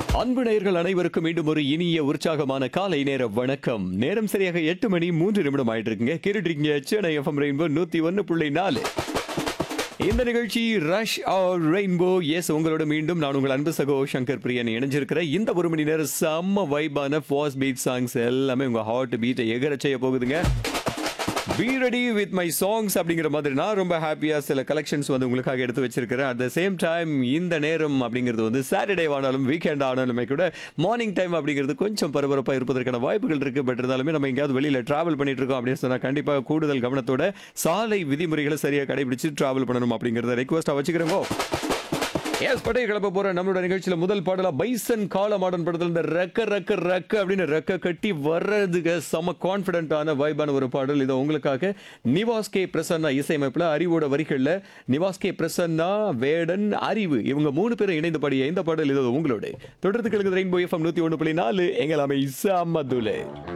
அன்பு நேயர்கள் அனைவருக்கும் மீண்டும் ஒரு இனிய உற்சாகமான காலை நேர வணக்கம் நேரம் சரியாக எட்டு மணி மூன்று நிமிடம் ஆயிட்டு இருக்குங்க கேட்டுட்டு இருக்கீங்க சென்னை எஃப்எம் ரெயின்போ நூத்தி ஒன்னு புள்ளி நாலு இந்த நிகழ்ச்சி ரஷ் ஆர் ரெயின்போ எஸ் உங்களோட மீண்டும் நான் உங்கள் அன்பு சகோ சங்கர் பிரியன் இணைஞ்சிருக்கிற இந்த ஒரு மணி நேரம் செம்ம வைபான ஃபாஸ்ட் பீட் சாங்ஸ் எல்லாமே உங்க ஹார்ட் பீட்டை எகர செய்ய போகுதுங்க be ready with my songs அப்படிங்கிற மாதிரி நான் ரொம்ப ஹாப்பியாக சில கலெக்ஷன்ஸ் வந்து உங்களுக்காக எடுத்து வச்சிருக்கிறேன் அட் த சேம் டைம் இந்த நேரம் அப்படிங்கிறது வந்து சாட்டர்டே ஆனாலும் வீக்கெண்ட் ஆனாலுமே கூட மார்னிங் டைம் அப்படிங்கிறது கொஞ்சம் பரபரப்பாக இருப்பதற்கான வாய்ப்புகள் இருக்கு பட் இருந்தாலுமே நம்ம எங்கேயாவது வெளியில் டிராவல் பண்ணிட்டு இருக்கோம் அப்படின்னு சொன்னால் கண்டிப்பாக கூடுதல் கவனத்தோட சாலை விதிமுறைகளை சரியாக கடைபிடிச்சு டிராவல் பண்ணணும் அப்படிங்கிறத ரெக்வஸ்ட்டாக வச்சுக்கிறோங்க எஸ் பட்டை கிளப்ப போற நம்மளோட நிகழ்ச்சியில முதல் பாடலா பைசன் கால மாடன் படத்துல இந்த ரெக்க ரெக்க ரெக்க அப்படின்னு ரெக்க கட்டி வர்றதுக்கு செம கான்பிடண்டான வைபான ஒரு பாடல் இது உங்களுக்காக நிவாஸ் கே பிரசன்னா இசையமைப்புல அறிவோட வரிகள்ல நிவாஸ் கே பிரசன்னா வேடன் அறிவு இவங்க மூணு பேரும் இணைந்து பாடிய இந்த பாடல் இது உங்களோட தொடர்ந்து கிழக்கு ரெயின்போ எஃப்எம் நூத்தி ஒன்று புள்ளி நாலு எங்களாமே இசாமதுலே